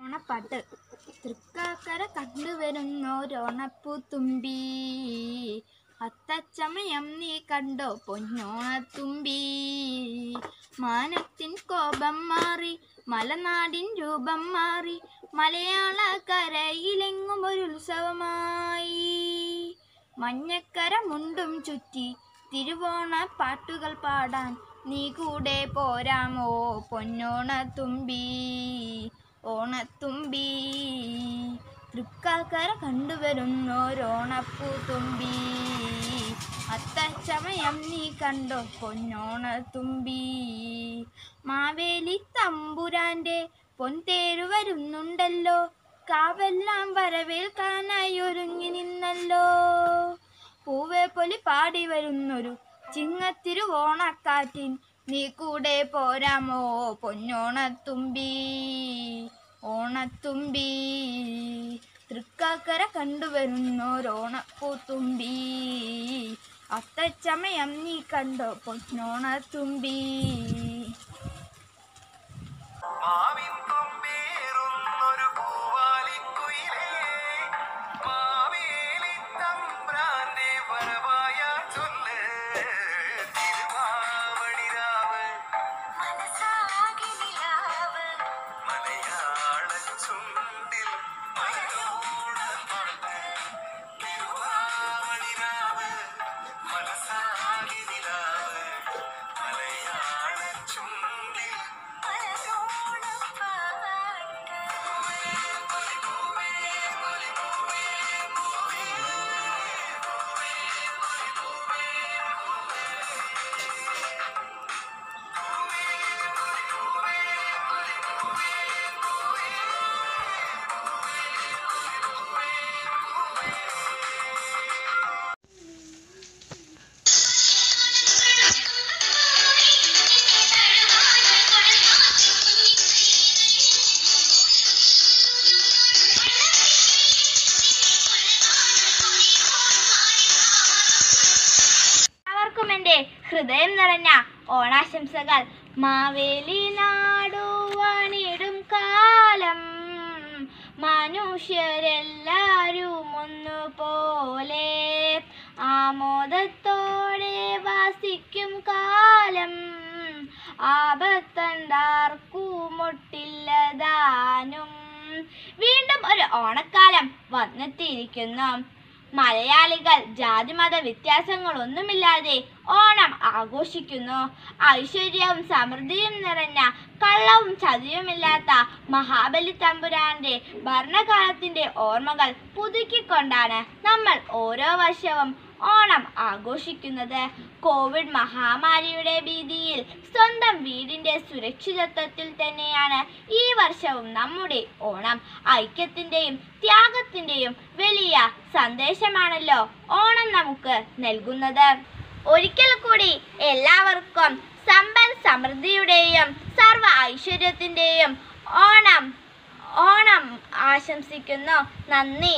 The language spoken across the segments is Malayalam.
ഓണപ്പാട്ട് തൃക്കാക്കര കണ്ടുവരുന്നോരോണപ്പൂ തുമ്പി അത്തച്ചമയം നീ കണ്ടോ പൊന്നോണത്തുമ്പി മാനത്തിൻ കോപം മാറി മലനാടിൻ രൂപം മാറി മലയാള കരയിലെങ്ങും ഒരു ഉത്സവമായി മഞ്ഞക്കര മുണ്ടും ചുറ്റി തിരുവോണ പാട്ടുകൾ പാടാൻ നീ കൂടെ പോരാമോ പൊന്നോണത്തുമ്പി ഓണത്തുമ്പി തൃക്കാക്കര കണ്ടുവരുന്നോരോണപ്പൂ തുമ്പി അത്തച്ചമയം നീ കണ്ടോ പൊന്നോണത്തുമ്പി മാവേലി തമ്പുരാന്റെ പൊൻതേരു വരുന്നുണ്ടല്ലോ കാവെല്ലാം വരവേൽക്കാനായി ഒരുങ്ങി നിന്നല്ലോ പൂവേ പൊലി പാടി വരുന്നൊരു ചിങ്ങത്തിരുവോണക്കാറ്റിൻ നീ കൂടെ പോരാമോ പൊന്നോണത്തുമ്പി ഓണത്തുമ്പി തൃക്കാക്കര കണ്ടുവരുന്നോരോണപ്പൂത്തുമ്പി അത്തച്ചമയം നീ കണ്ടോ പൊന്നോണത്തുമ്പി മാവിൻ കൊമ്പേറുന്നൊരു പൂവാലിക്കുയിലേ മാവേലി തമ്പ്രാന്റെ വരവായ ചൊല്ല് തിരുവാവടിരാവ് മലയാള ചുണ്ടിൽ മലരോണ പാട്ട് തിരുവാവടിരാവ് മനസാകി നിലാവ് മലയാള ചുണ്ടിൽ എല്ലാവർക്കും എൻ്റെ ഹൃദയം നിറഞ്ഞ ഓണാശംസകൾ മാവേലി നാടുവാണിടും കാലം മനുഷ്യരെല്ലാരും ഒന്നുപോലെ ആമോദത്തോടെ വാസിക്കും കാലം ആപത്തണ്ടാർക്കുമൊട്ടില്ലതാനും വീണ്ടും ഒരു ഓണക്കാലം വന്നെത്തിയിരിക്കുന്നു മലയാളികൾ ജാതിമത വ്യത്യാസങ്ങളൊന്നുമില്ലാതെ ഓണം ആഘോഷിക്കുന്നു ഐശ്വര്യവും സമൃദ്ധിയും നിറഞ്ഞ കള്ളവും ചതിയുമില്ലാത്ത മഹാബലി തമ്പുരാന്റെ ഭരണകാലത്തിന്റെ ഓർമ്മകൾ പുതുക്കിക്കൊണ്ടാണ് നമ്മൾ ഓരോ വർഷവും ഓണം ആഘോഷിക്കുന്നത് കോവിഡ് മഹാമാരിയുടെ ഭീതിയിൽ സ്വന്തം വീടിന്റെ സുരക്ഷിതത്വത്തിൽ തന്നെയാണ് ഈ വർഷവും നമ്മുടെ ഓണം ഐക്യത്തിന്റെയും ത്യാഗത്തിന്റെയും വലിയ സന്ദേശമാണല്ലോ ഓണം നമുക്ക് നൽകുന്നത് ഒരിക്കൽ കൂടി എല്ലാവർക്കും സമ്പൽ സമൃദ്ധിയുടെയും സർവ ഐശ്വര്യത്തിന്റെയും ഓണം ഓണം ആശംസിക്കുന്നു നന്ദി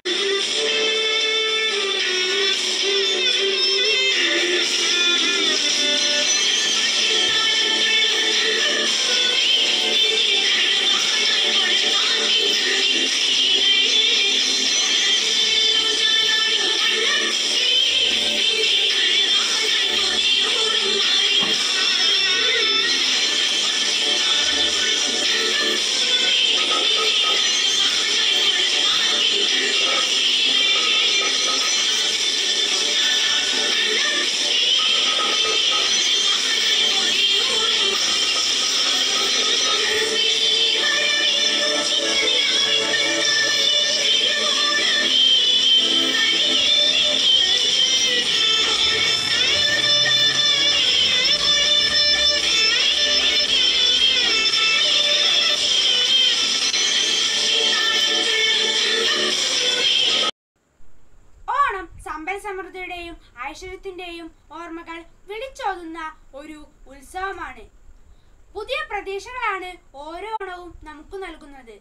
ഓണം സമ്പൽ സമൃദ്ധിയുടെയും ഐശ്വര്യത്തിന്റെയും ഓർമ്മകൾ വിളിച്ചോതുന്ന ഒരു ഉത്സവമാണ് പുതിയ പ്രതീക്ഷകളാണ് ഓരോ ഓണവും നമുക്ക് നൽകുന്നത്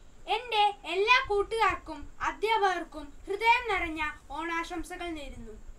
എൻ്റെ എല്ലാ കൂട്ടുകാർക്കും അധ്യാപകർക്കും ഹൃദയം നിറഞ്ഞ ഓണാശംസകൾ നേരുന്നു